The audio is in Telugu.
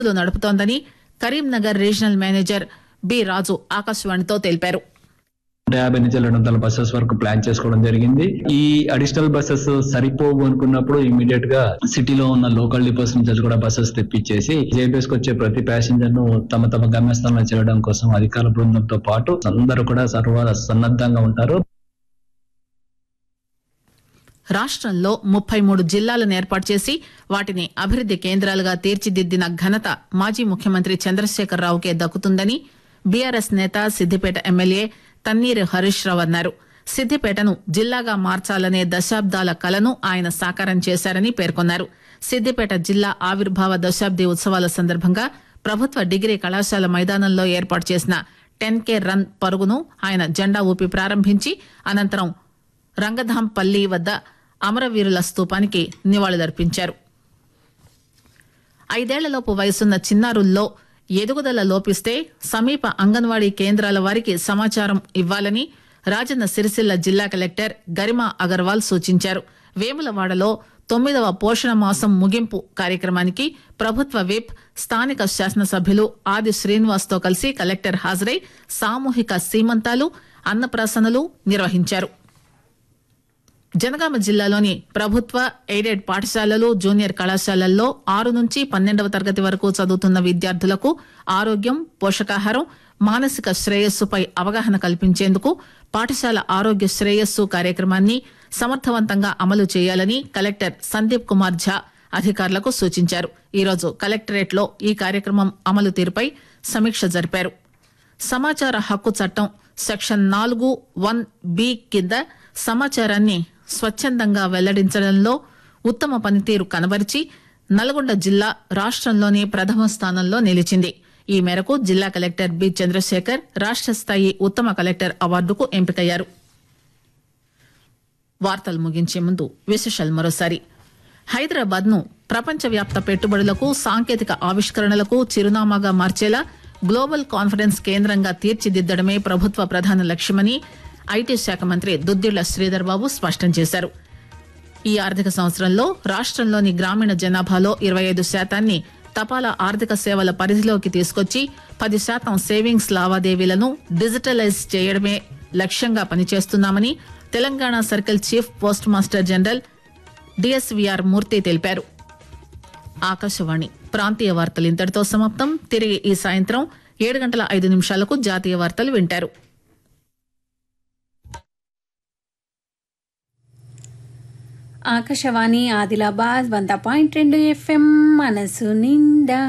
బస్సులు నడుపుతోందని Karimnagar regional manager B Raju ఆకాశవాణితో తెలిపారు నూట యాభై నుంచి రెండు వందల బస్సెస్ వరకు ప్లాన్ చేసుకోవడం జరిగింది ఈ అడిషనల్ బస్సెస్ సరిపోవు అనుకున్నప్పుడు ఇమీడియట్ గా సిటీలో ఉన్న లోకల్ డిపోస్ నుంచి కూడా బస్సెస్ తెప్పించేసి జేబీఎస్ కి వచ్చే ప్రతి ప్యాసింజర్ ను తమ తమ గమ్యస్థానంలో చేరడం కోసం అధికార బృందంతో పాటు అందరూ కూడా సర్వ సన్నద్ధంగా ఉంటారు రాష్ట్రంలో ముప్పై మూడు జిల్లాలను ఏర్పాటు చేసి వాటిని అభివృద్ది కేంద్రాలుగా తీర్చిదిద్దిన ఘనత మాజీ ముఖ్యమంత్రి చంద్రశేఖరరావుకే దక్కుతుందని బీఆర్ఎస్ నేత సిద్దిపేట ఎమ్మెల్యే తన్నీరు హరీష్ రావు అన్నారు సిద్దిపేటను జిల్లాగా మార్చాలనే దశాబ్దాల కలను ఆయన సాకారం చేశారని పేర్కొన్నారు సిద్దిపేట జిల్లా ఆవిర్భావ దశాబ్ది ఉత్సవాల సందర్భంగా ప్రభుత్వ డిగ్రీ కళాశాల మైదానంలో ఏర్పాటు చేసిన టెన్ కే రన్ పరుగును ఆయన జెండా ఊపి ప్రారంభించి అనంతరం రంగధాంపల్లి వద్ద అమరవీరుల స్తూపానికి నివాళులర్పించారు ఐదేళ్లలోపు వయసున్న చిన్నారుల్లో ఎదుగుదల లోపిస్తే సమీప అంగన్వాడీ కేంద్రాల వారికి సమాచారం ఇవ్వాలని రాజన్న సిరిసిల్ల జిల్లా కలెక్టర్ గరిమా అగర్వాల్ సూచించారు వేములవాడలో తొమ్మిదవ పోషణ మాసం ముగింపు కార్యక్రమానికి ప్రభుత్వ విప్ స్థానిక శాసనసభ్యులు ఆది శ్రీనివాస్ తో కలిసి కలెక్టర్ హాజరై సామూహిక సీమంతాలు అన్నప్రాసనలు నిర్వహించారు జనగామ జిల్లాలోని ప్రభుత్వ ఎయిడెడ్ పాఠశాలలు జూనియర్ కళాశాలల్లో ఆరు నుంచి పన్నెండవ తరగతి వరకు చదువుతున్న విద్యార్థులకు ఆరోగ్యం పోషకాహారం మానసిక శ్రేయస్సుపై అవగాహన కల్పించేందుకు పాఠశాల ఆరోగ్య శ్రేయస్సు కార్యక్రమాన్ని సమర్థవంతంగా అమలు చేయాలని కలెక్టర్ సందీప్ కుమార్ ఝా అధికారులకు సూచించారు ఈరోజు కలెక్టరేట్ లో ఈ కార్యక్రమం అమలు తీరుపై సమీక్ష జరిపారు సమాచార హక్కు చట్టం సెక్షన్ నాలుగు వన్ బి కింద సమాచారాన్ని స్వచ్ఛందంగా వెల్లడించడంలో ఉత్తమ పనితీరు కనబరిచి నల్గొండ జిల్లా రాష్ట్రంలోనే ప్రథమ స్థానంలో నిలిచింది ఈ మేరకు జిల్లా కలెక్టర్ బి చంద్రశేఖర్ రాష్ట్ర స్థాయి ఉత్తమ కలెక్టర్ అవార్డుకు ఎంపికయ్యారు వార్తలు ముగించే ముందు విశేషాలు మరోసారి హైదరాబాద్ ను ప్రపంచవ్యాప్త పెట్టుబడులకు సాంకేతిక ఆవిష్కరణలకు చిరునామాగా మార్చేలా గ్లోబల్ కాన్ఫరెన్స్ కేంద్రంగా తీర్చిదిద్దడమే ప్రభుత్వ ప్రధాన లక్ష్యమని ఐటీ శాఖ మంత్రి దుద్దిళ్ల శ్రీధర్ బాబు స్పష్టం చేశారు ఈ ఆర్థిక సంవత్సరంలో రాష్ట్రంలోని గ్రామీణ జనాభాలో ఇరవై ఐదు శాతాన్ని తపాలా ఆర్థిక సేవల పరిధిలోకి తీసుకొచ్చి పది శాతం సేవింగ్స్ లావాదేవీలను డిజిటలైజ్ చేయడమే లక్ష్యంగా పనిచేస్తున్నామని Telangana circle chief post master general DSVR Murthy తెలిపారు ఆకాశవాణి ప్రాంతీయ వార్తలు ఇంతటితో సమాప్తం తిరిగి ఈ సాయంత్రం ఏడు గంటల ఐదు నిమిషాలకు జాతీయ వార్తలు వింటారు ఆకాశవాణి ఆదిలాబాద్ వంద పాయింట్ రెండు ఎఫ్ఎం మనసు నిండా